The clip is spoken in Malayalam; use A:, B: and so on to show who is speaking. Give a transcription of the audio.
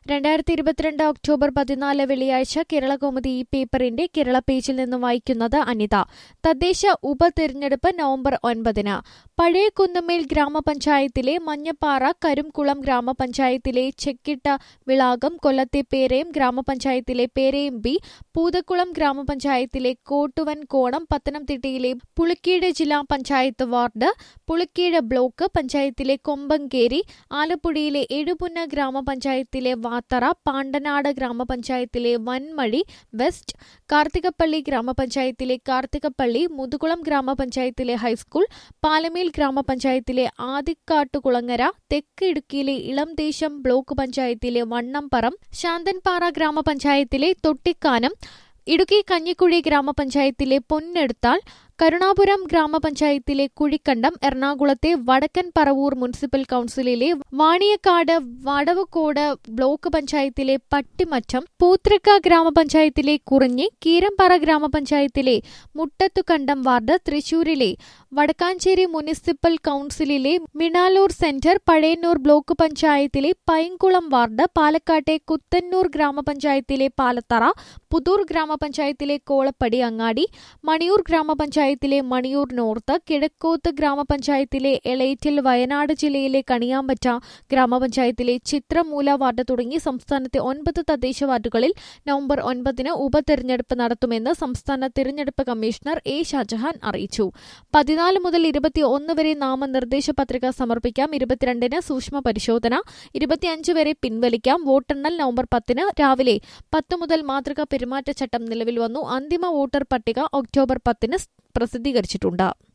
A: രണ്ടായിരത്തി ഇരുപത്തിരണ്ട് ഒക്ടോബർ പതിനാല് വെള്ളിയാഴ്ച കേരളകൗമുദി ഈ പേപ്പറിന്റെ കേരള പേജിൽ നിന്ന് വായിക്കുന്നത് അനിത തദ്ദേശ ഉപതെരഞ്ഞെടുപ്പ് നവംബർ ഒൻപതിന് പഴയ കുന്നമ്മേൽ ഗ്രാമപഞ്ചായത്തിലെ മഞ്ഞപ്പാറ കരുംകുളം ഗ്രാമപഞ്ചായത്തിലെ ചെക്കിട്ട വിളാകം കൊല്ലത്തെ പേരയം ഗ്രാമപഞ്ചായത്തിലെ പേരയം ബി പൂതക്കുളം ഗ്രാമപഞ്ചായത്തിലെ കോട്ടുവൻ കോണം പത്തനംതിട്ടയിലെ പുളിക്കീട് ജില്ലാ പഞ്ചായത്ത് വാർഡ് പുളിക്കീട് ബ്ലോക്ക് പഞ്ചായത്തിലെ കൊമ്പങ്കേരി ആലപ്പുഴയിലെ എഴുപുന്ന ഗ്രാമപഞ്ചായത്തിലെ വാത്തറ പാണ്ടനാട് ഗ്രാമപഞ്ചായത്തിലെ വൻമഴി വെസ്റ്റ് കാർത്തികപ്പള്ളി ഗ്രാമപഞ്ചായത്തിലെ കാർത്തികപ്പള്ളി മുതുകുളം ഗ്രാമപഞ്ചായത്തിലെ ഹൈസ്കൂൾ പാലമേൽ ഗ്രാമപഞ്ചായത്തിലെ ആദിക്കാട്ടുകുളങ്ങര തെക്ക് ഇടുക്കിയിലെ ഇളംദേശം ബ്ലോക്ക് പഞ്ചായത്തിലെ വണ്ണംപറം ശാന്തൻപാറ ഗ്രാമപഞ്ചായത്തിലെ തൊട്ടിക്കാനം ഇടുക്കി കഞ്ഞിക്കുഴി ഗ്രാമപഞ്ചായത്തിലെ പൊന്നെടുത്താൽ കരുണാപുരം ഗ്രാമപഞ്ചായത്തിലെ കുഴിക്കണ്ടം എറണാകുളത്തെ വടക്കൻ പറവൂർ മുനിസിപ്പൽ കൌൺസിലിലെ വാണിയക്കാട് വടവുകോട് ബ്ലോക്ക് പഞ്ചായത്തിലെ പട്ടിമറ്റം പൂത്രക്ക ഗ്രാമപഞ്ചായത്തിലെ കുറിഞ്ഞി കീരമ്പാറ ഗ്രാമപഞ്ചായത്തിലെ മുട്ടത്തുകണ്ടം വാർഡ് തൃശൂരിലെ വടക്കാഞ്ചേരി മുനിസിപ്പൽ കൌൺസിലിലെ മിണാലൂർ സെന്റർ പഴയന്നൂർ ബ്ലോക്ക് പഞ്ചായത്തിലെ പൈങ്കുളം വാർഡ് പാലക്കാട്ടെ കുത്തന്നൂർ ഗ്രാമപഞ്ചായത്തിലെ പാലത്തറ പുതൂർ ഗ്രാമപഞ്ചായത്തിലെ കോളപ്പടി അങ്ങാടി മണിയൂർ ഗ്രാമപഞ്ചായത്തിലെ മണിയൂർ നോർത്ത് കിഴക്കോത്ത് ഗ്രാമപഞ്ചായത്തിലെ എളേറ്റിൽ വയനാട് ജില്ലയിലെ കണിയാമ്പറ്റ ഗ്രാമപഞ്ചായത്തിലെ ചിത്രമൂല വാർഡ് തുടങ്ങി സംസ്ഥാനത്തെ ഒൻപത് തദ്ദേശ വാർഡുകളിൽ നവംബർ ഒൻപതിന് ഉപതെരഞ്ഞെടുപ്പ് നടത്തുമെന്ന് സംസ്ഥാന തിരഞ്ഞെടുപ്പ് കമ്മീഷണർ എ ഷാജഹാൻ അറിയിച്ചു പതിനാല് മുതൽ ഇരുപത്തി ഒന്ന് വരെ നാമനിർദ്ദേശ പത്രിക സമർപ്പിക്കാം ഇരുപത്തിരണ്ടിന് സൂക്ഷ്മ പരിശോധന ഇരുപത്തിയഞ്ച് വരെ പിൻവലിക്കാം വോട്ടെണ്ണൽ നവംബർ പത്തിന് രാവിലെ പത്ത് മുതൽ മാതൃകാ പെരുമാറ്റച്ചട്ടം നിലവിൽ വന്നു അന്തിമ വോട്ടർ പട്ടിക ഒക്ടോബർ പത്തിന് പ്രസിദ്ധീകരിച്ചിട്ടുണ്ട്